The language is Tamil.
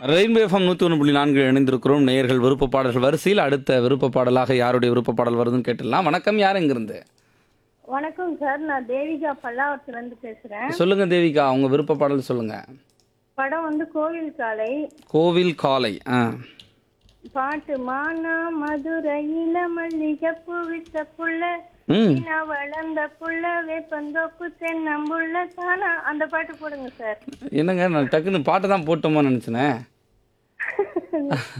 ரெயின்போ எஃப்எம் நூற்றி ஒன்று புள்ளி நான்கு இணைந்திருக்கிறோம் நேயர்கள் விருப்ப பாடல்கள் வரிசையில் அடுத்த விருப்ப பாடலாக யாருடைய விருப்ப பாடல் வருதுன்னு கேட்டுடலாம் வணக்கம் யார் எங்கிருந்து வணக்கம் சார் நான் தேவிகா பல்லாவரத்துல இருந்து பேசுறேன் சொல்லுங்க தேவிகா உங்க விருப்ப பாடல் சொல்லுங்க படம் வந்து கோவில் காலை கோவில் காலை ஆ பாட்டு மானா மதுரையில மல்லிகைப்பூ வித்த புள்ள ம் வீணா வளர்ந்த புள்ள வேப்பந்தோப்பு தென்னம்புள்ள தானா அந்த பாட்டு போடுங்க சார் என்னங்க நான் டக்குன்னு பாட்டை தான் போட்டோமோ நினச்சினேன்